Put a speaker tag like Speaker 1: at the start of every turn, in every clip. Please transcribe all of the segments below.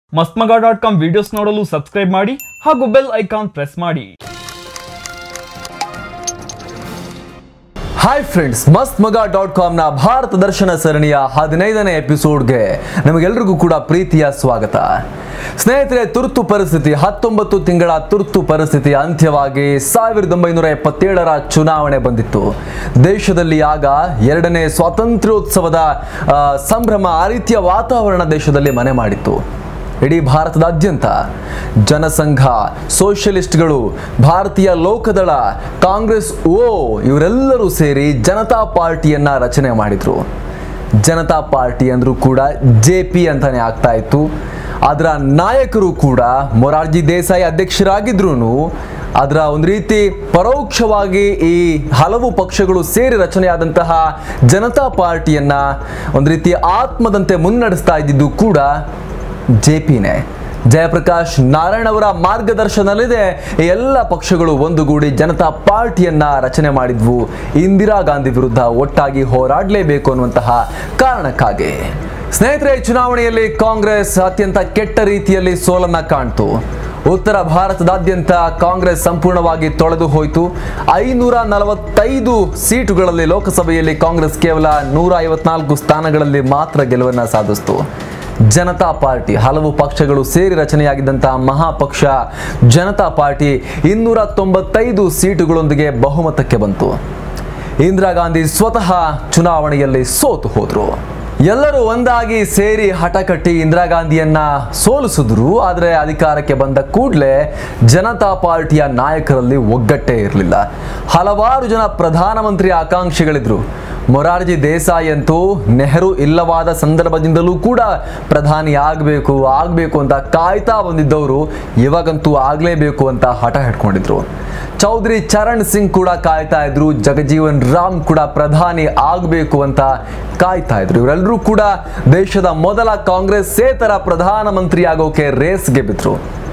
Speaker 1: ಮಸ್ತ್ಮಗ dot com videos ನೋಡಲು subscribe ಮಾಡಿ ಹಾಗೂ ಬೆಲ್ ಐಕಾನ್ ಪ್ರೆಸ್ ಮಾಡಿ
Speaker 2: hi friends Masth Maga dot ಕಾಮ್ನ Bharat ದರ್ಶನ ಸರಣಿಯ ಹದಿನೈದನೇ ಎಪಿಸೋಡ್ಗೆ ನಮಗೆಲ್ರಿಗೂ ಕೂಡ ಪ್ರೀತಿಯ ಸ್ವಾಗತ ಸ್ನೇಹಿತರೆ ತುರ್ತು ಪರಿಸ್ಥಿತಿ ಹತ್ತೊಂಬತ್ತು ತಿಂಗಳ ತುರ್ತು ಪರಿಸ್ಥಿತಿ ಅಂತ್ಯವಾಗಿ ಸಾವಿರದ ಒಂಬೈನೂರ ಎಪ್ಪತ್ತೇಳರ ಚುನಾವಣೆ ಬಂದಿತ್ತು ದೇಶದಲ್ಲಿ ಆಗ ಎರಡನೇ ಸ್ವಾತಂತ್ರ್ಯೋತ್ಸವದ ಆ, ಸಂಭ್ರಮ ಆ ರೀತಿಯ ವಾತಾವರಣ ದೇಶದಲ್ಲಿ ಮನೆ ಮಾಡಿತ್ತು ಇಡೀ ಭಾರತದಾದ್ಯಂತ ಜನಸಂಘ ಸೋಷಿಯಲಿಸ್ಟ್ಗಳು ಭಾರತೀಯ ಲೋಕದಳ ಕಾಂಗ್ರೆಸ್ ಓ ಇವರೆಲ್ಲರೂ ಸೇರಿ ಜನತಾ ಪಾರ್ಟಿಯನ್ನ ರಚನೆ ಮಾಡಿದ್ರು ಜನತಾ ಪಾರ್ಟಿ ಅಂದ್ರೂ ಕೂಡ ಜೆ ಪಿ ಅಂತಾನೆ ಆಗ್ತಾ ಇತ್ತು ಅದರ ನಾಯಕರು ಕೂಡ ಮೊರಾರ್ಜಿ ದೇಸಾಯಿ ಅಧ್ಯಕ್ಷರಾಗಿದ್ರು ಅದರ ಒಂದು ರೀತಿ ಪರೋಕ್ಷವಾಗಿ ಈ ಹಲವು ಪಕ್ಷಗಳು ಸೇರಿ ರಚನೆಯಾದಂತಹ ಜನತಾ ಪಾರ್ಟಿಯನ್ನ ಒಂದು ರೀತಿ ಆತ್ಮದಂತೆ ಮುನ್ನಡೆಸ್ತಾ ಇದ್ದಿದ್ದು ಕೂಡ ಜೆ ಪಿನೇ ಜಯಪ್ರಕಾಶ್ ನಾರಾಯಣ್ ಅವರ ಮಾರ್ಗದರ್ಶನದಲ್ಲಿದೆ ಈ ಎಲ್ಲ ಪಕ್ಷಗಳು ಒಂದುಗೂಡಿ ಜನತಾ ಪಾರ್ಟಿಯನ್ನ ರಚನೆ ಮಾಡಿದ್ವು ಇಂದಿರಾ ಗಾಂಧಿ ವಿರುದ್ಧ ಒಟ್ಟಾಗಿ ಹೋರಾಡಲೇಬೇಕು ಅನ್ನುವಂತಹ ಕಾರಣಕ್ಕಾಗಿ ಸ್ನೇಹಿತರೆ ಈ ಚುನಾವಣೆಯಲ್ಲಿ ಕಾಂಗ್ರೆಸ್ ಅತ್ಯಂತ ಕೆಟ್ಟ ರೀತಿಯಲ್ಲಿ ಸೋಲನ್ನ ಕಾಣ್ತು ಉತ್ತರ ಭಾರತದಾದ್ಯಂತ ಕಾಂಗ್ರೆಸ್ ಸಂಪೂರ್ಣವಾಗಿ ತೊಳೆದು ಹೋಯಿತು ಐನೂರ ನಲವತ್ತೈದು ಸೀಟುಗಳಲ್ಲಿ ಲೋಕಸಭೆಯಲ್ಲಿ ಕಾಂಗ್ರೆಸ್ ಕೇವಲ ನೂರ ಐವತ್ನಾಲ್ಕು ಸ್ಥಾನಗಳಲ್ಲಿ ಮಾತ್ರ ಗೆಲುವನ್ನ ಸಾಧಿಸಿತು ಜನತಾ ಪಾರ್ಟಿ ಹಲವು ಪಕ್ಷಗಳು ಸೇರಿ ರಚನೆಯಾಗಿದ್ದಂತಹ ಮಹಾಪಕ್ಷ ಜನತಾ ಪಾರ್ಟಿ ಇನ್ನೂರ ತೊಂಬತ್ತೈದು ಸೀಟುಗಳೊಂದಿಗೆ ಬಹುಮತಕ್ಕೆ ಬಂತು ಇಂದಿರಾ ಗಾಂಧಿ ಸ್ವತಃ ಚುನಾವಣೆಯಲ್ಲಿ ಸೋತು ಹೋದ್ರು ಎಲ್ಲರೂ ಒಂದಾಗಿ ಸೇರಿ ಹಠ ಕಟ್ಟಿ ಇಂದಿರಾ ಗಾಂಧಿಯನ್ನ ಸೋಲಿಸಿದ್ರು ಆದರೆ ಅಧಿಕಾರಕ್ಕೆ ಬಂದ ಕೂಡಲೇ ಜನತಾ ಪಾರ್ಟಿಯ ನಾಯಕರಲ್ಲಿ ಒಗ್ಗಟ್ಟೇ ಇರಲಿಲ್ಲ ಹಲವಾರು ಜನ ಪ್ರಧಾನಮಂತ್ರಿ ಆಕಾಂಕ್ಷಿಗಳಿದ್ರು ಮೊರಾರ್ಜಿ ದೇಸಾಯಿ ಅಂತೂ ನೆಹರು ಇಲ್ಲವಾದ ಸಂದರ್ಭದಿಂದಲೂ ಕೂಡ ಪ್ರಧಾನಿ ಆಗಬೇಕು ಆಗಬೇಕು ಅಂತ ಕಾಯ್ತಾ ಬಂದಿದ್ದವರು ಇವಾಗಂತೂ ಆಗಲೇಬೇಕು ಅಂತ ಹಠ ಹಿಡ್ಕೊಂಡಿದ್ರು ಚೌಧರಿ ಚರಣ್ ಸಿಂಗ್ ಕೂಡ ಕಾಯ್ತಾ ಇದ್ರು ಜಗಜೀವನ್ ರಾಮ್ ಕೂಡ ಪ್ರಧಾನಿ ಆಗಬೇಕು ಅಂತ ಕಾಯ್ತಾ ಇದ್ರು ಇವರೆಲ್ಲರೂ ಕೂಡ ದೇಶದ ಮೊದಲ ಕಾಂಗ್ರೆಸ್ಸೇತರ ಪ್ರಧಾನಮಂತ್ರಿ ಆಗೋಕೆ ರೇಸ್ಗೆ ಬಿದ್ರು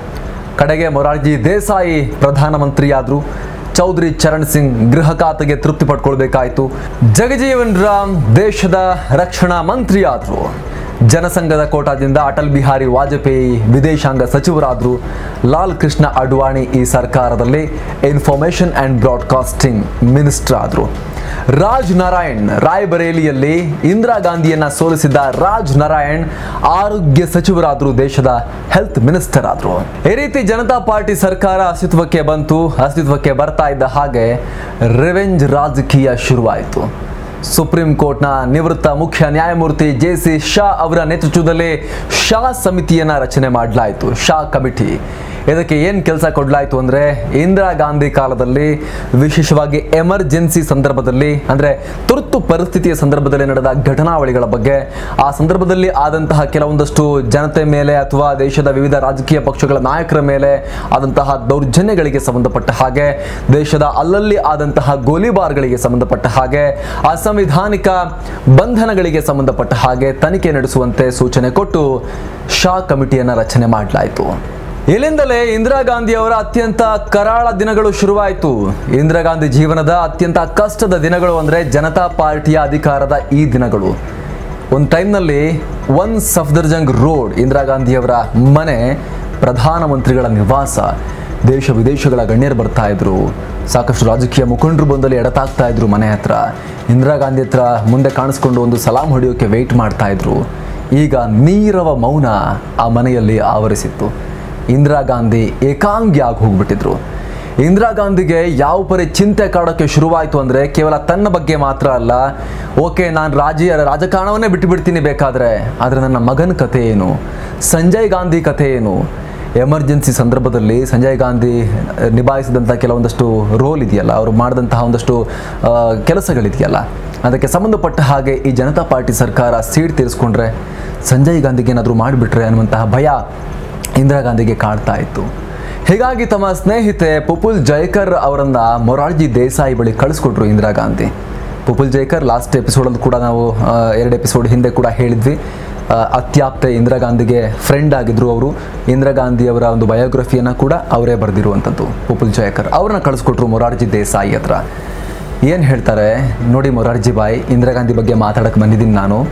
Speaker 2: ಕಡೆಗೆ ಮೊರಾರ್ಜಿ ದೇಸಾಯಿ ಪ್ರಧಾನಮಂತ್ರಿ ಆದ್ರು ಚೌಧರಿ ಚರಣ್ ಸಿಂಗ್ ಗೃಹ ಖಾತೆಗೆ ತೃಪ್ತಿ ಪಡ್ಕೊಳ್ಬೇಕಾಯ್ತು ಜಗಜೀವನ್ ರಾಮ್ ದೇಶದ ರಕ್ಷಣಾ ಮಂತ್ರಿ ಆದ್ರು ಜನಸಂಘದ ಕೋಟಾದಿಂದ ಅಟಲ್ ಬಿಹಾರಿ ವಾಜಪೇಯಿ ವಿದೇಶಾಂಗ ಸಚಿವರಾದ್ರು ಲಾಲ್ ಕೃಷ್ಣ ಅಡ್ವಾಣಿ ಈ ಸರ್ಕಾರದಲ್ಲಿ ಇನ್ಫಾರ್ಮೇಶನ್ ಅಂಡ್ ಬ್ರಾಡ್ಕಾಸ್ಟಿಂಗ್ ಮಿನಿಸ್ಟರ್ ಆದ್ರು ರಾಜ್ ನಾರಾಯಣ್ ರಾಯ್ಬರೇಲಿಯಲ್ಲಿ ಇಂದಿರಾ ಗಾಂಧಿಯನ್ನ ಸೋಲಿಸಿದ್ದ ರಾಜ್ ನಾರಾಯಣ್ ಆರೋಗ್ಯ ಸಚಿವರಾದ್ರು ದೇಶದ ಹೆಲ್ತ್ ಮಿನಿಸ್ಟರ್ ಆದ್ರು ಈ ರೀತಿ ಜನತಾ ಪಾರ್ಟಿ ಸರ್ಕಾರ ಅಸ್ತಿತ್ವಕ್ಕೆ ಬಂತು ಅಸ್ತಿತ್ವಕ್ಕೆ ಬರ್ತಾ ಇದ್ದ ಹಾಗೆ ರಿವೆಂಜ್ ರಾಜಕೀಯ ಶುರುವಾಯಿತು ಸುಪ್ರೀಂ ಕೋರ್ಟ್ನ ನಿವೃತ್ತ ಮುಖ್ಯ ನ್ಯಾಯಮೂರ್ತಿ ಜೆ ಸಿ ಶಾ ಅವರ ನೇತೃತ್ವದಲ್ಲಿ ಶಾ ಸಮಿತಿಯನ್ನ ರಚನೆ ಮಾಡಲಾಯಿತು ಶಾ ಕಮಿಟಿ ಇದಕ್ಕೆ ಏನು ಕೆಲಸ ಕೊಡಲಾಯಿತು ಅಂದರೆ ಇಂದಿರಾ ಗಾಂಧಿ ಕಾಲದಲ್ಲಿ ವಿಶೇಷವಾಗಿ ಎಮರ್ಜೆನ್ಸಿ ಸಂದರ್ಭದಲ್ಲಿ ಅಂದರೆ ತುರ್ತು ಪರಿಸ್ಥಿತಿಯ ಸಂದರ್ಭದಲ್ಲಿ ನಡೆದ ಘಟನಾವಳಿಗಳ ಬಗ್ಗೆ ಆ ಸಂದರ್ಭದಲ್ಲಿ ಆದಂತಹ ಕೆಲವೊಂದಷ್ಟು ಜನತೆ ಮೇಲೆ ಅಥವಾ ದೇಶದ ವಿವಿಧ ರಾಜಕೀಯ ಪಕ್ಷಗಳ ನಾಯಕರ ಮೇಲೆ ಆದಂತಹ ದೌರ್ಜನ್ಯಗಳಿಗೆ ಸಂಬಂಧಪಟ್ಟ ಹಾಗೆ ದೇಶದ ಅಲ್ಲಲ್ಲಿ ಆದಂತಹ ಗೋಲಿಬಾರ್ಗಳಿಗೆ ಸಂಬಂಧಪಟ್ಟ ಹಾಗೆ ಅಸಂವಿಧಾನಿಕ ಬಂಧನಗಳಿಗೆ ಸಂಬಂಧಪಟ್ಟ ಹಾಗೆ ತನಿಖೆ ನಡೆಸುವಂತೆ ಸೂಚನೆ ಕೊಟ್ಟು ಶಾ ಕಮಿಟಿಯನ್ನು ರಚನೆ ಮಾಡಲಾಯಿತು ಇಲ್ಲಿಂದಲೇ ಇಂದಿರಾ ಗಾಂಧಿ ಅವರ ಅತ್ಯಂತ ಕರಾಳ ದಿನಗಳು ಶುರುವಾಯಿತು ಇಂದಿರಾ ಗಾಂಧಿ ಜೀವನದ ಅತ್ಯಂತ ಕಷ್ಟದ ದಿನಗಳು ಅಂದರೆ ಜನತಾ ಪಾರ್ಟಿಯ ಅಧಿಕಾರದ ಈ ದಿನಗಳು ಒಂದು ಟೈಮ್ನಲ್ಲಿ ಒನ್ ಸಫ್ದರ್ಜಂಗ್ ರೋಡ್ ಇಂದಿರಾ ಗಾಂಧಿಯವರ ಮನೆ ಪ್ರಧಾನಮಂತ್ರಿಗಳ ನಿವಾಸ ದೇಶ ವಿದೇಶಗಳ ಗಣ್ಯರು ಬರ್ತಾ ಇದ್ರು ಸಾಕಷ್ಟು ರಾಜಕೀಯ ಮುಖಂಡರು ಬಂದಲ್ಲಿ ಎಡತಾಗ್ತಾ ಇದ್ರು ಮನೆ ಹತ್ರ ಇಂದಿರಾ ಗಾಂಧಿ ಹತ್ರ ಮುಂದೆ ಕಾಣಿಸ್ಕೊಂಡು ಒಂದು ಸಲಾಂ ಹೊಡೆಯೋಕೆ ವೆಯ್ಟ್ ಮಾಡ್ತಾ ಇದ್ರು ಈಗ ನೀರವ ಮೌನ ಆ ಮನೆಯಲ್ಲಿ ಆವರಿಸಿತ್ತು ಇಂದಿರಾ ಗಾಂಧಿ ಏಕಾಂಗಿ ಆಗಿ ಹೋಗ್ಬಿಟ್ಟಿದ್ರು ಇಂದಿರಾ ಗಾಂಧಿಗೆ ಯಾವ ಪರಿ ಚಿಂತೆ ಕಾಡೋಕ್ಕೆ ಶುರುವಾಯಿತು ಅಂದರೆ ಕೇವಲ ತನ್ನ ಬಗ್ಗೆ ಮಾತ್ರ ಅಲ್ಲ ಓಕೆ ನಾನು ರಾಜ್ಯ ರಾಜಕಾರಣವನ್ನೇ ಬಿಟ್ಟು ಬಿಡ್ತೀನಿ ಬೇಕಾದರೆ ಆದರೆ ನನ್ನ ಮಗನ ಕಥೆ ಏನು ಸಂಜಯ್ ಗಾಂಧಿ ಕಥೆ ಏನು ಎಮರ್ಜೆನ್ಸಿ ಸಂದರ್ಭದಲ್ಲಿ ಸಂಜಯ್ ಗಾಂಧಿ ನಿಭಾಯಿಸಿದಂಥ ಕೆಲವೊಂದಷ್ಟು ರೋಲ್ ಇದೆಯಲ್ಲ ಅವರು ಮಾಡಿದಂತಹ ಒಂದಷ್ಟು ಆ, ಕೆಲಸಗಳಿದೆಯಲ್ಲ ಅದಕ್ಕೆ ಸಂಬಂಧಪಟ್ಟ ಹಾಗೆ ಈ ಜನತಾ ಪಾರ್ಟಿ ಸರ್ಕಾರ ಸೀಟ್ ತೀರಿಸ್ಕೊಂಡ್ರೆ ಸಂಜಯ್ ಗಾಂಧಿಗೆ ಏನಾದರೂ ಮಾಡಿಬಿಟ್ರೆ ಅನ್ನುವಂತಹ ಭಯ ಇಂದಿರಾ ಗಾಂಧಿಗೆ ಕಾಡ್ತಾ ಇತ್ತು ಹೀಗಾಗಿ ತಮ್ಮ ಸ್ನೇಹಿತೆ ಪುಪುಲ್ ಜೈಕರ್ ಅವರನ್ನ ಮೊರಾರ್ಜಿ ದೇಸಾಯಿ ಬಳಿ ಕಳಿಸ್ಕೊಟ್ರು ಇಂದಿರಾ ಗಾಂಧಿ ಪುಪುಲ್ ಜೈಕರ್ ಲಾಸ್ಟ್ ಎಪಿಸೋಡಲ್ಲಿ ಕೂಡ ನಾವು ಆ, ಎರಡು ಎಪಿಸೋಡ್ ಹಿಂದೆ ಕೂಡ ಹೇಳಿದ್ವಿ ಆ, ಅತ್ಯಾಪ್ತೆ ಇಂದಿರಾ ಗಾಂಧಿಗೆ ಫ್ರೆಂಡ್ ಆಗಿದ್ರು ಅವರು ಇಂದಿರಾ ಗಾಂಧಿ ಅವರ ಒಂದು ಬಯೋಗ್ರಫಿಯನ್ನು ಕೂಡ ಅವರೇ ಬರೆದಿರುವಂಥದ್ದು ಪುಪುಲ್ ಜಯಕರ್ ಅವ್ರನ್ನ ಕಳಿಸ್ಕೊಟ್ರು ಮೊರಾರ್ಜಿ ದೇಸಾಯಿ ಹತ್ರ ಏನು ಹೇಳ್ತಾರೆ ನೋಡಿ ಮೊರಾರ್ಜಿ ಬಾಯ್ ಇಂದಿರಾ ಗಾಂಧಿ ಬಗ್ಗೆ ಮಾತಾಡಕ್ಕೆ ಬಂದಿದ್ದೀನಿ ನಾನು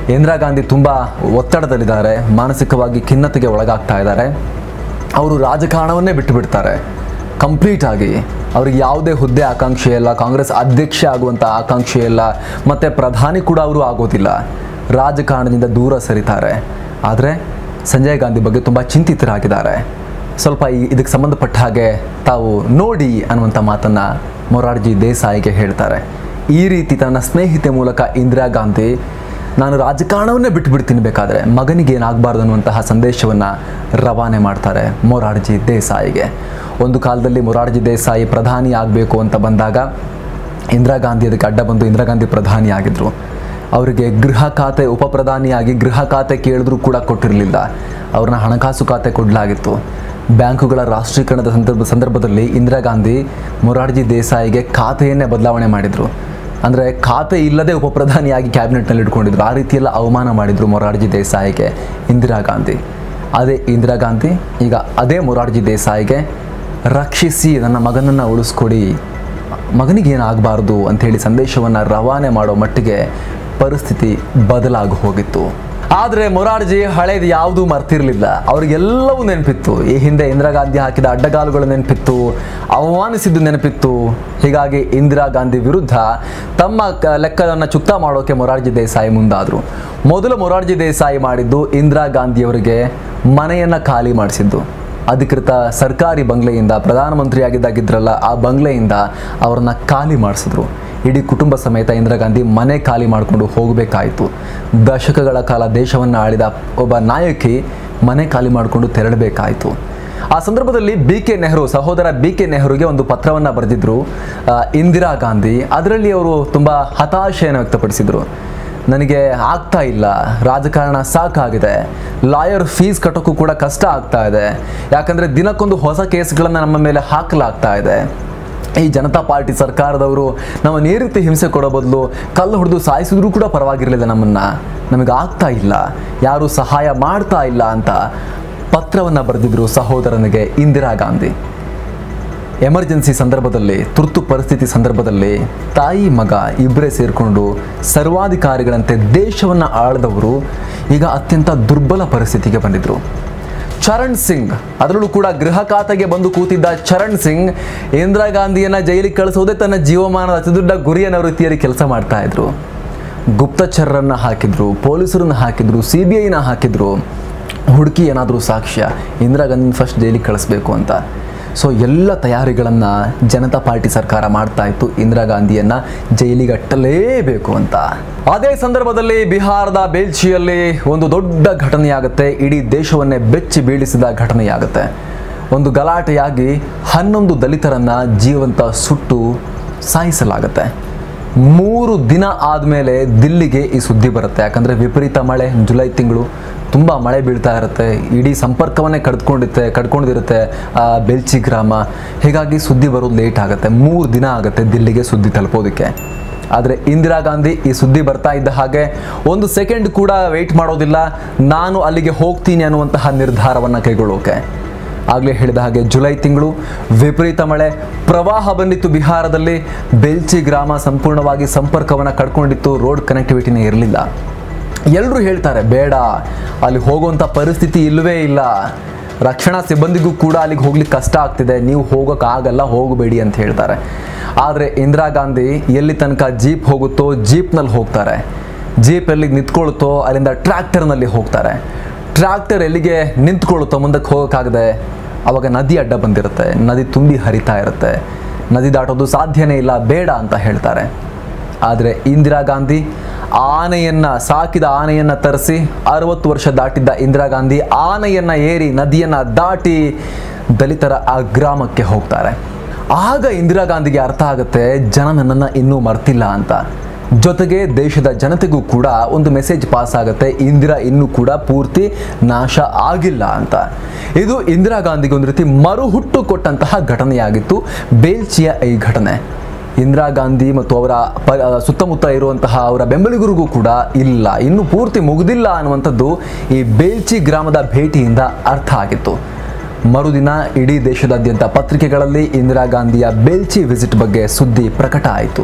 Speaker 2: ಇಂದಿರಾ ಗಾಂಧಿ ತುಂಬ ಒತ್ತಡದಲ್ಲಿದ್ದಾರೆ ಮಾನಸಿಕವಾಗಿ ಖಿನ್ನತೆಗೆ ಒಳಗಾಗ್ತಾ ಇದ್ದಾರೆ ಅವರು ರಾಜಕಾರಣವನ್ನೇ ಬಿಟ್ಟು ಬಿಡ್ತಾರೆ ಕಂಪ್ಲೀಟ್ ಆಗಿ ಅವ್ರಿಗೆ ಯಾವುದೇ ಹುದ್ದೆ ಆಕಾಂಕ್ಷೆ ಇಲ್ಲ ಕಾಂಗ್ರೆಸ್ ಅಧ್ಯಕ್ಷ ಆಗುವಂಥ ಆಕಾಂಕ್ಷೆ ಇಲ್ಲ ಮತ್ತು ಪ್ರಧಾನಿ ಕೂಡ ಅವರು ಆಗೋದಿಲ್ಲ ರಾಜಕಾರಣದಿಂದ ದೂರ ಸರಿತಾರೆ ಆದರೆ ಸಂಜಯ್ ಗಾಂಧಿ ಬಗ್ಗೆ ತುಂಬ ಚಿಂತಿತರಾಗಿದ್ದಾರೆ ಸ್ವಲ್ಪ ಈ ಇದಕ್ಕೆ ಸಂಬಂಧಪಟ್ಟ ಹಾಗೆ ತಾವು ನೋಡಿ ಅನ್ನುವಂಥ ಮಾತನ್ನು ಮೊರಾರ್ಜಿ ದೇಸಾಯಿಗೆ ಹೇಳ್ತಾರೆ ಈ ರೀತಿ ತನ್ನ ಸ್ನೇಹಿತೆ ಮೂಲಕ ಇಂದಿರಾ ಗಾಂಧಿ ನಾನು ರಾಜಕಾರಣವನ್ನೇ ಬಿಟ್ಬಿಡ್ತೀನಿ ಬೇಕಾದರೆ ಮಗನಿಗೆ ಏನಾಗಬಾರ್ದು ಅನ್ನುವಂತಹ ಸಂದೇಶವನ್ನು ರವಾನೆ ಮಾಡ್ತಾರೆ ಮೊರಾರ್ಜಿ ದೇಸಾಯಿಗೆ ಒಂದು ಕಾಲದಲ್ಲಿ ಮೊರಾರ್ಜಿ ದೇಸಾಯಿ ಪ್ರಧಾನಿ ಆಗಬೇಕು ಅಂತ ಬಂದಾಗ ಇಂದಿರಾ ಗಾಂಧಿ ಅದಕ್ಕೆ ಅಡ್ಡ ಬಂದು ಇಂದಿರಾ ಗಾಂಧಿ ಪ್ರಧಾನಿ ಆಗಿದ್ರು ಅವರಿಗೆ ಗೃಹ ಖಾತೆ ಉಪ ಪ್ರಧಾನಿಯಾಗಿ ಗೃಹ ಖಾತೆ ಕೇಳಿದ್ರೂ ಕೂಡ ಕೊಟ್ಟಿರಲಿಲ್ಲ ಅವ್ರನ್ನ ಹಣಕಾಸು ಖಾತೆ ಕೊಡಲಾಗಿತ್ತು ಬ್ಯಾಂಕುಗಳ ರಾಷ್ಟ್ರೀಕರಣದ ಸಂದರ್ಭ ಸಂದರ್ಭದಲ್ಲಿ ಇಂದಿರಾ ಗಾಂಧಿ ಮೊರಾರ್ಜಿ ದೇಸಾಯಿಗೆ ಖಾತೆಯನ್ನೇ ಬದಲಾವಣೆ ಮಾಡಿದರು ಅಂದರೆ ಖಾತೆ ಇಲ್ಲದೆ ಉಪ ಪ್ರಧಾನಿಯಾಗಿ ಕ್ಯಾಬಿನೆಟ್ನಲ್ಲಿ ಇಟ್ಕೊಂಡಿದ್ರು ಆ ರೀತಿಯೆಲ್ಲ ಅವಮಾನ ಮಾಡಿದರು ಮೊರಾರ್ಜಿ ದೇಸಾಯಿಗೆ ಇಂದಿರಾ ಗಾಂಧಿ ಅದೇ ಇಂದಿರಾ ಗಾಂಧಿ ಈಗ ಅದೇ ಮೊರಾರ್ಜಿ ದೇಸಾಯಿಗೆ ರಕ್ಷಿಸಿ ನನ್ನ ಮಗನನ್ನು ಉಳಿಸ್ಕೊಡಿ ಮಗನಿಗೇನಾಗಬಾರ್ದು ಅಂಥೇಳಿ ಸಂದೇಶವನ್ನು ರವಾನೆ ಮಾಡೋ ಮಟ್ಟಿಗೆ ಪರಿಸ್ಥಿತಿ ಬದಲಾಗಿ ಹೋಗಿತ್ತು ಆದರೆ ಮೊರಾರ್ಜಿ ಹಳೇದು ಯಾವುದೂ ಮರ್ತಿರಲಿಲ್ಲ ಅವ್ರಿಗೆಲ್ಲವೂ ನೆನಪಿತ್ತು ಈ ಹಿಂದೆ ಇಂದಿರಾ ಗಾಂಧಿ ಹಾಕಿದ ಅಡ್ಡಗಾಲುಗಳು ನೆನಪಿತ್ತು ಅವಮಾನಿಸಿದ್ದು ನೆನಪಿತ್ತು ಹೀಗಾಗಿ ಇಂದಿರಾ ಗಾಂಧಿ ವಿರುದ್ಧ ತಮ್ಮ ಕ- ಲೆಕ್ಕವನ್ನು ಚುಕ್ತಾ ಮಾಡೋಕೆ ಮೊರಾರ್ಜಿ ದೇಸಾಯಿ ಮುಂದಾದರು ಮೊದಲು ಮೊರಾರ್ಜಿ ದೇಸಾಯಿ ಮಾಡಿದ್ದು ಇಂದಿರಾ ಗಾಂಧಿಯವರಿಗೆ ಮನೆಯನ್ನು ಖಾಲಿ ಮಾಡಿಸಿದ್ದು ಅಧಿಕೃತ ಸರ್ಕಾರಿ ಬಂಗ್ಲೆಯಿಂದ ಪ್ರಧಾನಮಂತ್ರಿಯಾಗಿದ್ದಾಗಿದ್ರಲ್ಲ ಆ ಬಂಗ್ಲೆಯಿಂದ ಅವರನ್ನ ಖಾಲಿ ಮಾಡಿಸಿದ್ರು ಇಡೀ ಕುಟುಂಬ ಸಮೇತ ಇಂದಿರಾ ಗಾಂಧಿ ಮನೆ ಖಾಲಿ ಮಾಡಿಕೊಂಡು ಹೋಗಬೇಕಾಯಿತು ದಶಕಗಳ ಕಾಲ ದೇಶವನ್ನು ಆಳಿದ ಒಬ್ಬ ನಾಯಕಿ ಮನೆ ಖಾಲಿ ಮಾಡಿಕೊಂಡು ತೆರಳಬೇಕಾಯಿತು ಆ ಸಂದರ್ಭದಲ್ಲಿ ಬಿ ಕೆ ನೆಹರು ಸಹೋದರ ಬಿ ಕೆ ನೆಹರುಗೆ ಒಂದು ಪತ್ರವನ್ನು ಬರೆದಿದ್ರು ಆ, ಇಂದಿರಾ ಗಾಂಧಿ ಅದರಲ್ಲಿ ಅವರು ತುಂಬ ಹತಾಶೆಯನ್ನು ವ್ಯಕ್ತಪಡಿಸಿದರು ನನಗೆ ಆಗ್ತಾ ಇಲ್ಲ ರಾಜಕಾರಣ ಸಾಕಾಗಿದೆ ಲಾಯರ್ ಫೀಸ್ ಕಟ್ಟೋಕ್ಕೂ ಕೂಡ ಕಷ್ಟ ಆಗ್ತಾ ಇದೆ ಯಾಕಂದರೆ ದಿನಕ್ಕೊಂದು ಹೊಸ ಕೇಸ್ಗಳನ್ನು ನಮ್ಮ ಮೇಲೆ ಹಾಕಲಾಗ್ತಾ ಇದೆ ಈ ಜನತಾ ಪಾರ್ಟಿ ಸರ್ಕಾರದವರು ನಮ್ಮನ್ನು ಈ ರೀತಿ ಹಿಂಸೆ ಕೊಡೋ ಬದಲು ಕಲ್ಲು ಹೊಡೆದು ಸಾಯಿಸಿದ್ರೂ ಕೂಡ ಪರವಾಗಿರಲಿಲ್ಲ ನಮ್ಮನ್ನು ನಮಗೆ ಆಗ್ತಾ ಇಲ್ಲ ಯಾರೂ ಸಹಾಯ ಮಾಡ್ತಾ ಇಲ್ಲ ಅಂತ ಪತ್ರವನ್ನು ಬರೆದಿದ್ರು ಸಹೋದರನಿಗೆ ಇಂದಿರಾ ಗಾಂಧಿ ಎಮರ್ಜೆನ್ಸಿ ಸಂದರ್ಭದಲ್ಲಿ ತುರ್ತು ಪರಿಸ್ಥಿತಿ ಸಂದರ್ಭದಲ್ಲಿ ತಾಯಿ ಮಗ ಇಬ್ಬರೇ ಸೇರಿಕೊಂಡು ಸರ್ವಾಧಿಕಾರಿಗಳಂತೆ ದೇಶವನ್ನು ಆಳಿದವರು ಈಗ ಅತ್ಯಂತ ದುರ್ಬಲ ಪರಿಸ್ಥಿತಿಗೆ ಬಂದಿದ್ರು ಚರಣ್ ಸಿಂಗ್ ಅದರಲ್ಲೂ ಕೂಡ ಗೃಹ ಖಾತೆಗೆ ಬಂದು ಕೂತಿದ್ದ ಚರಣ್ ಸಿಂಗ್ ಇಂದಿರಾ ಗಾಂಧಿಯನ್ನ ಜೈಲಿಗೆ ಕಳಿಸೋದೇ ತನ್ನ ಜೀವಮಾನದ ಅತಿದೊಡ್ಡ ಗುರಿ ಅನ್ನೋ ರೀತಿಯಲ್ಲಿ ಕೆಲಸ ಮಾಡ್ತಾ ಇದ್ರು ಗುಪ್ತಚರರನ್ನ ಹಾಕಿದ್ರು ಪೊಲೀಸರನ್ನ ಹಾಕಿದ್ರು ಸಿ ಬಿ ಐನ ಹಾಕಿದ್ರು ಹುಡುಕಿ ಏನಾದರೂ ಸಾಕ್ಷ್ಯ ಇಂದಿರಾ ಗಾಂಧಿ ಫಸ್ಟ್ ಜೈಲಿಗೆ ಕಳಿಸ್ಬೇಕು ಅಂತ ಸೊ ಎಲ್ಲ ತಯಾರಿಗಳನ್ನು ಜನತಾ ಪಾರ್ಟಿ ಸರ್ಕಾರ ಮಾಡ್ತಾ ಇತ್ತು ಇಂದಿರಾ ಗಾಂಧಿಯನ್ನ ಜೈಲಿಗಟ್ಟಲೇಬೇಕು ಅಂತ ಅದೇ ಸಂದರ್ಭದಲ್ಲಿ ಬಿಹಾರದ ಬೇಲ್ಚಿಯಲ್ಲಿ ಒಂದು ದೊಡ್ಡ ಘಟನೆಯಾಗುತ್ತೆ ಇಡೀ ದೇಶವನ್ನೇ ಬೆಚ್ಚಿ ಬೀಳಿಸಿದ ಘಟನೆಯಾಗುತ್ತೆ ಒಂದು ಗಲಾಟೆಯಾಗಿ ಹನ್ನೊಂದು ದಲಿತರನ್ನ ಜೀವಂತ ಸುಟ್ಟು ಸಾಯಿಸಲಾಗುತ್ತೆ ಮೂರು ದಿನ ಆದಮೇಲೆ ದಿಲ್ಲಿಗೆ ಈ ಸುದ್ದಿ ಬರುತ್ತೆ ಯಾಕಂದರೆ ವಿಪರೀತ ಮಳೆ ಜುಲೈ ತಿಂಗಳು ತುಂಬ ಮಳೆ ಬೀಳ್ತಾ ಇರುತ್ತೆ ಇಡೀ ಸಂಪರ್ಕವನ್ನೇ ಕಡ್ಕೊಂಡಿರುತ್ತೆ ಕಡ್ಕೊಂಡಿರುತ್ತೆ ಆ ಬೆಲ್ಚಿ ಗ್ರಾಮ ಹೀಗಾಗಿ ಸುದ್ದಿ ಬರೋದು ಲೇಟ್ ಆಗುತ್ತೆ ಮೂರು ದಿನ ಆಗುತ್ತೆ ದಿಲ್ಲಿಗೆ ಸುದ್ದಿ ತಲುಪೋದಕ್ಕೆ ಆದರೆ ಇಂದಿರಾ ಗಾಂಧಿ ಈ ಸುದ್ದಿ ಬರ್ತಾ ಇದ್ದ ಹಾಗೆ ಒಂದು ಸೆಕೆಂಡ್ ಕೂಡ ವೆಯ್ಟ್ ಮಾಡೋದಿಲ್ಲ ನಾನು ಅಲ್ಲಿಗೆ ಹೋಗ್ತೀನಿ ಅನ್ನುವಂತಹ ನಿರ್ಧಾರವನ್ನು ಕೈಗೊಳ್ಳೋಕೆ ಆಗಲೇ ಹೇಳಿದ ಹಾಗೆ ಜುಲೈ ತಿಂಗಳು ವಿಪರೀತ ಮಳೆ ಪ್ರವಾಹ ಬಂದಿತ್ತು ಬಿಹಾರದಲ್ಲಿ ಬೆಲ್ಚಿ ಗ್ರಾಮ ಸಂಪೂರ್ಣವಾಗಿ ಸಂಪರ್ಕವನ್ನು ಕಡ್ಕೊಂಡಿತ್ತು ರೋಡ್ ಕನೆಕ್ಟಿವಿಟಿನೇ ಇರಲಿಲ್ಲ ಎಲ್ಲರೂ ಹೇಳ್ತಾರೆ ಬೇಡ ಅಲ್ಲಿ ಹೋಗುವಂಥ ಪರಿಸ್ಥಿತಿ ಇಲ್ಲವೇ ಇಲ್ಲ ರಕ್ಷಣಾ ಸಿಬ್ಬಂದಿಗೂ ಕೂಡ ಅಲ್ಲಿಗೆ ಹೋಗ್ಲಿಕ್ಕೆ ಕಷ್ಟ ಆಗ್ತಿದೆ ನೀವು ಹೋಗೋಕ್ಕಾಗಲ್ಲ ಹೋಗಬೇಡಿ ಅಂತ ಹೇಳ್ತಾರೆ ಆದರೆ ಇಂದಿರಾ ಗಾಂಧಿ ಎಲ್ಲಿ ತನಕ ಜೀಪ್ ಹೋಗುತ್ತೋ ಜೀಪ್ನಲ್ಲಿ ಹೋಗ್ತಾರೆ ಜೀಪ್ ಎಲ್ಲಿಗೆ ನಿಂತ್ಕೊಳುತ್ತೋ ಅಲ್ಲಿಂದ ಟ್ರ್ಯಾಕ್ಟರ್ನಲ್ಲಿ ಹೋಗ್ತಾರೆ ಟ್ರ್ಯಾಕ್ಟರ್ ಎಲ್ಲಿಗೆ ನಿಂತ್ಕೊಳ್ಳುತ್ತೋ ಮುಂದಕ್ಕೆ ಹೋಗೋಕ್ಕಾಗದೆ ಅವಾಗ ನದಿ ಅಡ್ಡ ಬಂದಿರುತ್ತೆ ನದಿ ತುಂಬಿ ಹರಿತಾ ಇರುತ್ತೆ ನದಿ ದಾಟೋದು ಸಾಧ್ಯನೇ ಇಲ್ಲ ಬೇಡ ಅಂತ ಹೇಳ್ತಾರೆ ಆದರೆ ಇಂದಿರಾ ಗಾಂಧಿ ಆನೆಯನ್ನ ಸಾಕಿದ ಆನೆಯನ್ನ ತರಿಸಿ ಅರವತ್ತು ವರ್ಷ ದಾಟಿದ್ದ ಇಂದಿರಾ ಗಾಂಧಿ ಆನೆಯನ್ನ ಏರಿ ನದಿಯನ್ನ ದಾಟಿ ದಲಿತರ ಆ ಗ್ರಾಮಕ್ಕೆ ಹೋಗ್ತಾರೆ ಆಗ ಇಂದಿರಾ ಗಾಂಧಿಗೆ ಅರ್ಥ ಆಗುತ್ತೆ ಜನ ನನ್ನನ್ನು ಇನ್ನೂ ಮರ್ತಿಲ್ಲ ಅಂತ ಜೊತೆಗೆ ದೇಶದ ಜನತೆಗೂ ಕೂಡ ಒಂದು ಮೆಸೇಜ್ ಪಾಸ್ ಆಗುತ್ತೆ ಇಂದಿರಾ ಇನ್ನೂ ಕೂಡ ಪೂರ್ತಿ ನಾಶ ಆಗಿಲ್ಲ ಅಂತ ಇದು ಇಂದಿರಾ ಗಾಂಧಿಗೆ ಒಂದು ರೀತಿ ಮರುಹುಟ್ಟು ಕೊಟ್ಟಂತಹ ಘಟನೆಯಾಗಿತ್ತು ಬೇಲ್ಚಿಯ ಈ ಘಟನೆ ಇಂದಿರಾ ಗಾಂಧಿ ಮತ್ತು ಅವರ ಪ ಸುತ್ತಮುತ್ತ ಇರುವಂತಹ ಅವರ ಬೆಂಬಲಿಗರಿಗೂ ಕೂಡ ಇಲ್ಲ ಇನ್ನು ಪೂರ್ತಿ ಮುಗಿದಿಲ್ಲ ಅನ್ನುವಂಥದ್ದು ಈ ಬೇಲ್ಚಿ ಗ್ರಾಮದ ಭೇಟಿಯಿಂದ ಅರ್ಥ ಆಗಿತ್ತು ಮರುದಿನ ಇಡೀ ದೇಶದಾದ್ಯಂತ ಪತ್ರಿಕೆಗಳಲ್ಲಿ ಇಂದಿರಾ ಗಾಂಧಿಯ ಬೇಲ್ಚಿ ವಿಸಿಟ್ ಬಗ್ಗೆ ಸುದ್ದಿ ಪ್ರಕಟ ಆಯಿತು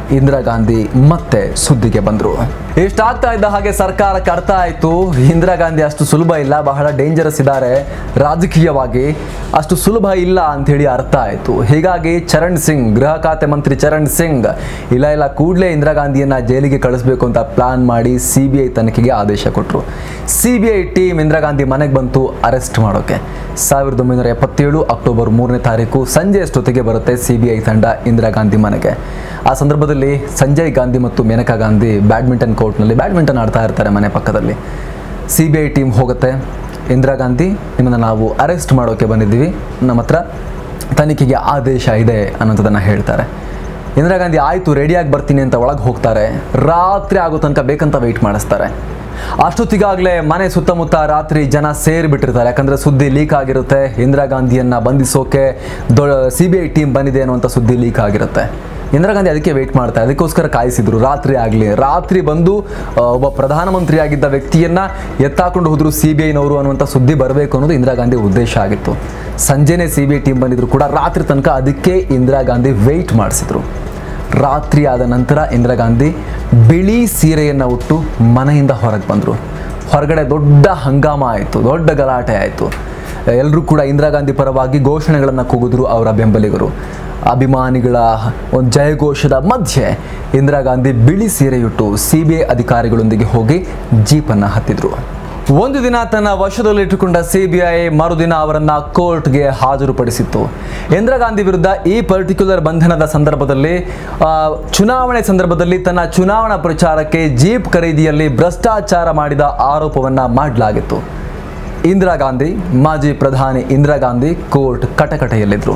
Speaker 2: ಇಂದಿರಾ ಗಾಂಧಿ ಮತ್ತೆ ಸುದ್ದಿಗೆ ಬಂದರು ಇಷ್ಟಾಗ್ತಾ ಇದ್ದ ಹಾಗೆ ಸರ್ಕಾರಕ್ಕೆ ಅರ್ಥ ಆಯಿತು ಇಂದಿರಾ ಗಾಂಧಿ ಅಷ್ಟು ಸುಲಭ ಇಲ್ಲ ಬಹಳ ಡೇಂಜರಸ್ ಇದ್ದಾರೆ ರಾಜಕೀಯವಾಗಿ ಅಷ್ಟು ಸುಲಭ ಇಲ್ಲ ಅಂಥೇಳಿ ಅರ್ಥ ಆಯಿತು ಹೀಗಾಗಿ ಚರಣ್ ಸಿಂಗ್ ಗೃಹ ಖಾತೆ ಮಂತ್ರಿ ಚರಣ್ ಸಿಂಗ್ ಇಲ್ಲ ಇಲ್ಲ ಕೂಡಲೇ ಇಂದಿರಾ ಗಾಂಧಿಯನ್ನ ಜೈಲಿಗೆ ಕಳಿಸ್ಬೇಕು ಅಂತ ಪ್ಲಾನ್ ಮಾಡಿ ಸಿ ಬಿ ಐ ತನಿಖೆಗೆ ಆದೇಶ ಕೊಟ್ಟರು C B I team Indira Gandhi ಮನೆಗೆ ಬಂತು ಅರೆಸ್ಟ್ ಮಾಡೋಕೆ ಸಾವಿರದ ಒಂಬೈನೂರ ಎಪ್ಪತ್ತೇಳು ಅಕ್ಟೋಬರ್ ಮೂರನೇ ತಾರೀಕು ಸಂಜೆ ಅಷ್ಟೊತ್ತಿಗೆ ಬರುತ್ತೆ ಸಿ ಬಿ ಐ ತಂಡ ಇಂದಿರಾ ಗಾಂಧಿ ಮನೆಗೆ ಆ ಸಂದರ್ಭದಲ್ಲಿ ಸಂಜಯ್ ಗಾಂಧಿ ಮತ್ತು ಮೇನಕಾ ಗಾಂಧಿ ಬ್ಯಾಡ್ಮಿಂಟನ್ ಕೋರ್ಟ್ನಲ್ಲಿ ಬ್ಯಾಡ್ಮಿಂಟನ್ ಆಡ್ತಾ ಇರ್ತಾರೆ ಮನೆ ಪಕ್ಕದಲ್ಲಿ ಸಿ ಬಿ ಐ ಟೀಮ್ ಹೋಗುತ್ತೆ ಇಂದಿರಾ ಗಾಂಧಿ ನಿಮ್ಮನ್ನು ನಾವು ಅರೆಸ್ಟ್ ಮಾಡೋಕೆ ಬಂದಿದ್ದೀವಿ ನಮ್ಮ ಹತ್ರ ತನಿಖೆಗೆ ಆದೇಶ ಇದೆ ಅನ್ನೋಂಥದ್ದನ್ನು ಹೇಳ್ತಾರೆ ಇಂದಿರಾ ಗಾಂಧಿ ಆಯಿತು ರೆಡಿಯಾಗಿ ಬರ್ತೀನಿ ಅಂತ ಒಳಗೆ ಹೋಗ್ತಾರೆ ರಾತ್ರಿ ಆಗೋ ತನಕ ಬೇಕಂತ ವೆಯ್ಟ್ ಮಾಡಿಸ್ತಾರೆ ಅಷ್ಟೊತ್ತಿಗಾಗಲೇ ಮನೆ ಸುತ್ತಮುತ್ತ ರಾತ್ರಿ ಜನ ಸೇರಿಬಿಟ್ಟಿರ್ತಾರೆ ಯಾಕಂದರೆ ಸುದ್ದಿ ಲೀಕ್ ಆಗಿರುತ್ತೆ ಇಂದಿರಾ ಗಾಂಧಿಯನ್ನು ಬಂಧಿಸೋಕೆ ದೊ ಸಿ ಬಿ ಐ ಟೀಮ್ ಬಂದಿದೆ ಅನ್ನುವಂಥ ಸುದ್ದಿ ಲೀಕ್ ಆಗಿರುತ್ತೆ ಇಂದಿರಾ ಗಾಂಧಿ ಅದಕ್ಕೆ ವೆಯ್ಟ್ ಮಾಡ್ತಾರೆ ಅದಕ್ಕೋಸ್ಕರ ಕಾಯಿಸಿದ್ರು ರಾತ್ರಿ ಆಗಲಿ ರಾತ್ರಿ ಬಂದು ಆ, ಒಬ್ಬ ಪ್ರಧಾನಮಂತ್ರಿ ಆಗಿದ್ದ ವ್ಯಕ್ತಿಯನ್ನ ಎತ್ತಾಕೊಂಡು ಹೋದ್ರು ಸಿ ಬಿ ಐನವರು ಅನ್ನುವಂಥ ಸುದ್ದಿ ಬರಬೇಕು ಅನ್ನೋದು ಇಂದಿರಾ ಗಾಂಧಿ ಉದ್ದೇಶ ಆಗಿತ್ತು ಸಂಜೆನೇ ಸಿ ಬಿ ಐ ಟೀಮ್ ಬಂದಿದ್ರು ಕೂಡ ರಾತ್ರಿ ತನಕ ಅದಕ್ಕೆ ಇಂದಿರಾ ಗಾಂಧಿ ವೆಯ್ಟ್ ಮಾಡಿಸಿದ್ರು ರಾತ್ರಿ ಆದ ನಂತರ ಇಂದಿರಾ ಗಾಂಧಿ ಬಿಳಿ ಸೀರೆಯನ್ನು ಉಟ್ಟು ಮನೆಯಿಂದ ಹೊರಗೆ ಬಂದರು ಹೊರಗಡೆ ದೊಡ್ಡ ಹಂಗಾಮ ಆಯಿತು ದೊಡ್ಡ ಗಲಾಟೆ ಆಯಿತು ಎಲ್ಲರೂ ಕೂಡ ಇಂದಿರಾ ಗಾಂಧಿ ಪರವಾಗಿ ಘೋಷಣೆಗಳನ್ನು ಕೂಗಿದ್ರು ಅವರ ಬೆಂಬಲಿಗರು ಅಭಿಮಾನಿಗಳ ಒಂದು ಜಯಘೋಷದ ಮಧ್ಯೆ ಇಂದಿರಾ ಗಾಂಧಿ ಬಿಳಿ ಸೀರೆಯುಟ್ಟು ಸಿ ಬಿ ಐ ಅಧಿಕಾರಿಗಳೊಂದಿಗೆ ಹೋಗಿ ಜೀಪನ್ನು ಹತ್ತಿದ್ರು ಒಂದು ದಿನ ತನ್ನ ವಶದಲ್ಲಿಟ್ಟುಕೊಂಡ ಸಿಬಿಐ ಮರುದಿನ ಅವರನ್ನ ಕೋರ್ಟ್ಗೆ ಹಾಜರುಪಡಿಸಿತ್ತು ಇಂದಿರಾ ಗಾಂಧಿ ವಿರುದ್ಧ ಈ ಪರ್ಟಿಕ್ಯುಲರ್ ಬಂಧನದ ಸಂದರ್ಭದಲ್ಲಿ ಆ, ಚುನಾವಣೆ ಸಂದರ್ಭದಲ್ಲಿ ತನ್ನ ಚುನಾವಣಾ ಪ್ರಚಾರಕ್ಕೆ ಜೀಪ್ ಖರೀದಿಯಲ್ಲಿ ಭ್ರಷ್ಟಾಚಾರ ಮಾಡಿದ ಆರೋಪವನ್ನ ಮಾಡಲಾಗಿತ್ತು ಇಂದಿರಾ ಗಾಂಧಿ ಮಾಜಿ ಪ್ರಧಾನಿ ಇಂದಿರಾ ಗಾಂಧಿ ಕೋರ್ಟ್ ಕಟಕಟೆಯಲ್ಲಿದ್ದರು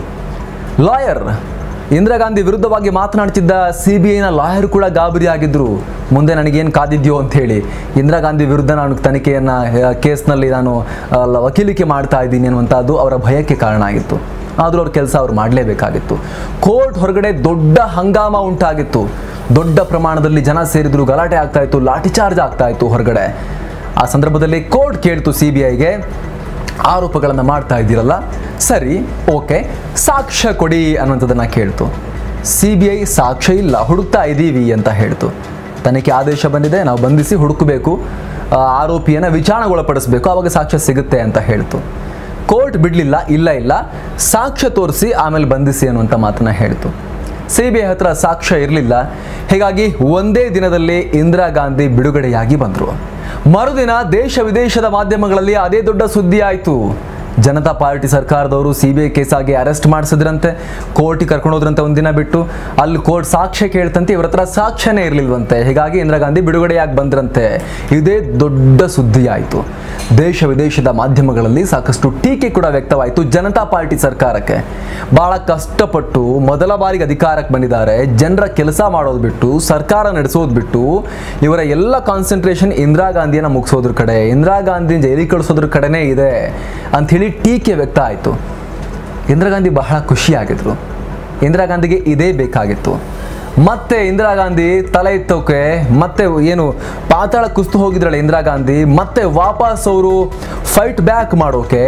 Speaker 2: ಲಾಯರ್ ಇಂದಿರಾ ಗಾಂಧಿ ವಿರುದ್ಧವಾಗಿ ಮಾತನಾಡ್ತಿದ್ದ ಸಿ ಬಿ ಐನ ಲಾಯರ್ ಕೂಡ ಗಾಬರಿ ಆಗಿದ್ರು ಮುಂದೆ ನನಗೇನು ಕಾದಿದ್ಯೋ ಅಂತ ಹೇಳಿ ಇಂದಿರಾ ಗಾಂಧಿ ವಿರುದ್ಧ ನಾನು ತನಿಖೆಯನ್ನು ಕೇಸ್ನಲ್ಲಿ ನಾನು ಆ, ಲ- ವಕೀಲಿಕೆ ಮಾಡ್ತಾ ಇದ್ದೀನಿ ಅನ್ನುವಂಥದ್ದು ಅವರ ಭಯಕ್ಕೆ ಕಾರಣ ಆಗಿತ್ತು ಆದರೂ ಅವ್ರ ಕೆಲಸ ಅವ್ರು ಮಾಡಲೇಬೇಕಾಗಿತ್ತು ಕೋರ್ಟ್ ಹೊರಗಡೆ ದೊಡ್ಡ ಹಂಗಾಮ ಉಂಟಾಗಿತ್ತು ದೊಡ್ಡ ಪ್ರಮಾಣದಲ್ಲಿ ಜನ ಸೇರಿದ್ರು ಗಲಾಟೆ ಆಗ್ತಾ ಇತ್ತು ಲಾಠಿ ಚಾರ್ಜ್ ಆಗ್ತಾ ಇತ್ತು ಹೊರಗಡೆ ಆ ಸಂದರ್ಭದಲ್ಲಿ ಕೋರ್ಟ್ ಕೇಳ್ತು ಸಿ ಬಿ ಐಗೆ ಆರೋಪಗಳನ್ನು ಮಾಡ್ತಾ ಇದ್ದೀರಲ್ಲ ಸರಿ ಓಕೆ ಸಾಕ್ಷ್ಯ ಕೊಡಿ ಅನ್ನುವಂಥದ್ದನ್ನು ಕೇಳ್ತು ಸಿ ಬಿ ಐ ಸಾಕ್ಷ್ಯ ಇಲ್ಲ ಹುಡುಕ್ತಾ ಇದ್ದೀವಿ ಅಂತ ಹೇಳ್ತು ತನಿಖೆ ಆದೇಶ ಬಂದಿದೆ ನಾವು ಬಂಧಿಸಿ ಹುಡುಕಬೇಕು ಆ, ಆರೋಪಿಯನ್ನು ವಿಚಾರಣೆಗೊಳಪಡಿಸಬೇಕು ಆವಾಗ ಸಾಕ್ಷ್ಯ ಸಿಗುತ್ತೆ ಅಂತ ಹೇಳ್ತು ಕೋರ್ಟ್ ಬಿಡಲಿಲ್ಲ ಇಲ್ಲ ಇಲ್ಲ ಸಾಕ್ಷ್ಯ ತೋರಿಸಿ ಆಮೇಲೆ ಬಂಧಿಸಿ ಅನ್ನುವಂಥ ಮಾತನ್ನ ಹೇಳ್ತು ಸಿ ಬಿ ಐ ಹತ್ರ ಸಾಕ್ಷ್ಯ ಇರಲಿಲ್ಲ ಹೀಗಾಗಿ ಒಂದೇ ದಿನದಲ್ಲಿ ಇಂದಿರಾ ಗಾಂಧಿ ಬಿಡುಗಡೆಯಾಗಿ ಬಂದರು ಮರುದಿನ ದೇಶ ವಿದೇಶದ ಮಾಧ್ಯಮಗಳಲ್ಲಿ ಅದೇ ದೊಡ್ಡ ಸುದ್ದಿ ಆಯಿತು ಜನತಾ ಪಾರ್ಟಿ ಸರ್ಕಾರದವರು ಸಿ ಬಿ ಐ ಕೇಸಾಗಿ ಅರೆಸ್ಟ್ ಮಾಡಿಸಿದ್ರಂತೆ ಕೋರ್ಟಿಗೆ ಕರ್ಕೊಂಡು ಹೋದ್ರಂತೆ ಒಂದಿನ ಬಿಟ್ಟು ಅಲ್ಲಿ ಕೋರ್ಟ್ ಸಾಕ್ಷ್ಯ ಕೇಳ್ತಂತೆ ಇವ್ರ ಹತ್ರ ಸಾಕ್ಷ್ಯನೇ ಇರಲಿಲ್ವಂತೆ ಹೀಗಾಗಿ ಇಂದಿರಾ ಗಾಂಧಿ ಬಿಡುಗಡೆಯಾಗಿ ಬಂದ್ರಂತೆ ಇದೇ ದೊಡ್ಡ ಸುದ್ದಿ ಆಯಿತು ದೇಶ ವಿದೇಶದ ಮಾಧ್ಯಮಗಳಲ್ಲಿ ಸಾಕಷ್ಟು ಟೀಕೆ ಕೂಡ ವ್ಯಕ್ತವಾಯಿತು ಜನತಾ ಪಾರ್ಟಿ ಸರ್ಕಾರಕ್ಕೆ ಬಹಳ ಕಷ್ಟಪಟ್ಟು ಮೊದಲ ಬಾರಿಗೆ ಅಧಿಕಾರಕ್ಕೆ ಬಂದಿದ್ದಾರೆ ಜನರ ಕೆಲಸ ಮಾಡೋದು ಬಿಟ್ಟು ಸರ್ಕಾರ ನಡೆಸೋದು ಬಿಟ್ಟು ಇವರ ಎಲ್ಲ ಕಾನ್ಸಂಟ್ರೇಷನ್ ಇಂದಿರಾ ಗಾಂಧಿಯನ್ನ ಮುಗಿಸೋದ್ರ ಕಡೆ ಇಂದಿರಾ ಗಾಂಧಿ ಜೈಲಿಗೆ ಕಳಿಸೋದ್ರ ಕಡೆನೇ ಇದೆ ಅಂಥೇಳಿ ಟೀಕೆ ವ್ಯಕ್ತ ಆಯಿತು ಇಂದಿರಾ ಗಾಂಧಿ ಬಹಳ ಖುಷಿಯಾಗಿದ್ರು ಇಂದಿರಾ ಗಾಂಧಿಗೆ ಇದೇ ಬೇಕಾಗಿತ್ತು ಮತ್ತೆ ಇಂದಿರಾ ಗಾಂಧಿ ತಲೆ ಎತ್ತೋಕೆ ಮತ್ತೆ ಏನು ಪಾತಾಳ ಕುಸ್ತು ಹೋಗಿದ್ರಲ್ಲ ಇಂದಿರಾ ಗಾಂಧಿ ಮತ್ತೆ ವಾಪಸ್ ಅವರು ಫೈಟ್ ಬ್ಯಾಕ್ ಮಾಡೋಕೆ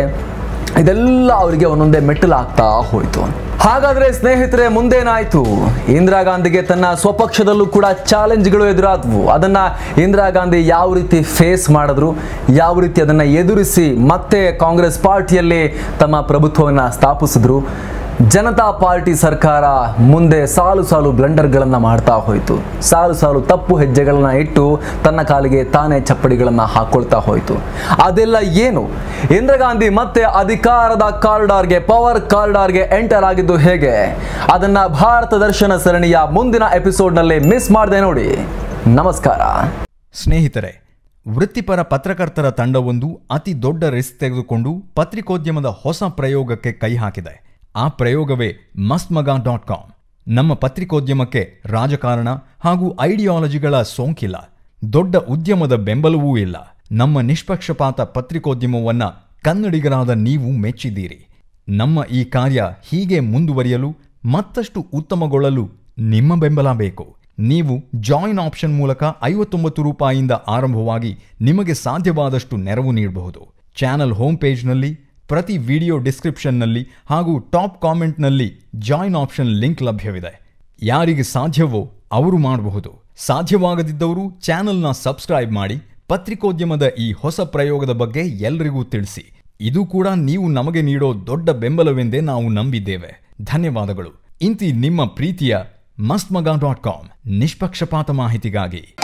Speaker 2: ಇದೆಲ್ಲ ಅವರಿಗೆ ಒಂದೊಂದೇ ಮೆಟ್ಟಲಾಗ್ತಾ ಹೋಯಿತು ಹಾಗಾದ್ರೆ ಸ್ನೇಹಿತರೆ ಮುಂದೇನಾಯ್ತು ಇಂದಿರಾ ಗಾಂಧಿಗೆ ತನ್ನ ಸ್ವಪಕ್ಷದಲ್ಲೂ ಕೂಡ ಚಾಲೆಂಜ್ಗಳು ಎದುರಾದವು ಅದನ್ನ ಇಂದಿರಾ ಗಾಂಧಿ ಯಾವ ರೀತಿ ಫೇಸ್ ಮಾಡಿದ್ರು ಯಾವ ರೀತಿ ಅದನ್ನ ಎದುರಿಸಿ ಮತ್ತೆ ಕಾಂಗ್ರೆಸ್ ಪಾರ್ಟಿಯಲ್ಲಿ ತಮ್ಮ ಪ್ರಭುತ್ವವನ್ನು ಸ್ಥಾಪಿಸಿದ್ರು ಜನತಾ ಪಾರ್ಟಿ ಸರ್ಕಾರ ಮುಂದೆ ಸಾಲು ಸಾಲು ಬ್ಲಂಡರ್ಗಳನ್ನು ಮಾಡ್ತಾ ಹೋಯಿತು ಸಾಲು ಸಾಲು ತಪ್ಪು ಹೆಜ್ಜೆಗಳನ್ನ ಇಟ್ಟು ತನ್ನ ಕಾಲಿಗೆ ತಾನೇ ಚಪ್ಪಡಿಗಳನ್ನು ಹಾಕೊಳ್ತಾ ಹೋಯಿತು ಅದೆಲ್ಲ ಏನು ಇಂದಿರಾ ಗಾಂಧಿ ಮತ್ತೆ ಅಧಿಕಾರದ ಕಾರಿಡಾರ್ಗೆ ಪವರ್ ಕಾರಿಡಾರ್ಗೆ ಎಂಟರ್ ಆಗಿದ್ದು ಹೇಗೆ ಅದನ್ನ ಭಾರತ ದರ್ಶನ ಸರಣಿಯ ಮುಂದಿನ ಎಪಿಸೋಡ್ನಲ್ಲಿ ಮಿಸ್ ಮಾಡದೆ ನೋಡಿ ನಮಸ್ಕಾರ
Speaker 3: ಸ್ನೇಹಿತರೆ ವೃತ್ತಿಪರ ಪತ್ರಕರ್ತರ ತಂಡವೊಂದು ಅತಿ ದೊಡ್ಡ ರಿಸ್ಕ್ ತೆಗೆದುಕೊಂಡು ಪತ್ರಿಕೋದ್ಯಮದ ಹೊಸ ಪ್ರಯೋಗಕ್ಕೆ ಕೈ ಹಾಕಿದೆ ಆ ಪ್ರಯೋಗವೇ ಮಸ್ತ್ ಮಗ ಡಾಟ್ ಕಾಮ್ ನಮ್ಮ ಪತ್ರಿಕೋದ್ಯಮಕ್ಕೆ ರಾಜಕಾರಣ ಹಾಗೂ ಐಡಿಯಾಲಜಿಗಳ ಸೋಂಕಿಲ್ಲ ದೊಡ್ಡ ಉದ್ಯಮದ ಬೆಂಬಲವೂ ಇಲ್ಲ ನಮ್ಮ ನಿಷ್ಪಕ್ಷಪಾತ ಪತ್ರಿಕೋದ್ಯಮವನ್ನ ಕನ್ನಡಿಗರಾದ ನೀವು ಮೆಚ್ಚಿದ್ದೀರಿ ನಮ್ಮ ಈ ಕಾರ್ಯ ಹೀಗೆ ಮುಂದುವರಿಯಲು ಮತ್ತಷ್ಟು ಉತ್ತಮಗೊಳ್ಳಲು ನಿಮ್ಮ ಬೆಂಬಲ ಬೇಕು ನೀವು ಜಾಯಿನ್ ಆಪ್ಷನ್ ಮೂಲಕ ಐವತ್ತೊಂಬತ್ತು ರೂಪಾಯಿಯಿಂದ ಆರಂಭವಾಗಿ ನಿಮಗೆ ಸಾಧ್ಯವಾದಷ್ಟು ನೆರವು ನೀಡಬಹುದು ಚಾನಲ್ ಹೋಮ್ ಪೇಜ್ನಲ್ಲಿ ಪ್ರತಿ ವಿಡಿಯೋ ಡಿಸ್ಕ್ರಿಪ್ಷನ್ನಲ್ಲಿ ಹಾಗೂ ಟಾಪ್ ಕಾಮೆಂಟ್ನಲ್ಲಿ ಜಾಯಿನ್ ಆಪ್ಷನ್ ಲಿಂಕ್ ಲಭ್ಯವಿದೆ ಯಾರಿಗೆ ಸಾಧ್ಯವೋ ಅವರು ಮಾಡಬಹುದು ಸಾಧ್ಯವಾಗದಿದ್ದವರು ಚಾನೆಲ್ನ ಸಬ್ಸ್ಕ್ರೈಬ್ ಮಾಡಿ ಪತ್ರಿಕೋದ್ಯಮದ ಈ ಹೊಸ ಪ್ರಯೋಗದ ಬಗ್ಗೆ ಎಲ್ರಿಗೂ ತಿಳಿಸಿ ಇದು ಕೂಡ ನೀವು ನಮಗೆ ನೀಡೋ ದೊಡ್ಡ ಬೆಂಬಲವೆಂದೇ ನಾವು ನಂಬಿದ್ದೇವೆ ಧನ್ಯವಾದಗಳು ಇಂತಿ ನಿಮ್ಮ ಪ್ರೀತಿಯ ಮಸ್ತ್ ಮಗ ಡಾಟ್ ಕಾಮ್ ನಿಷ್ಪಕ್ಷಪಾತ ಮಾಹಿತಿಗಾಗಿ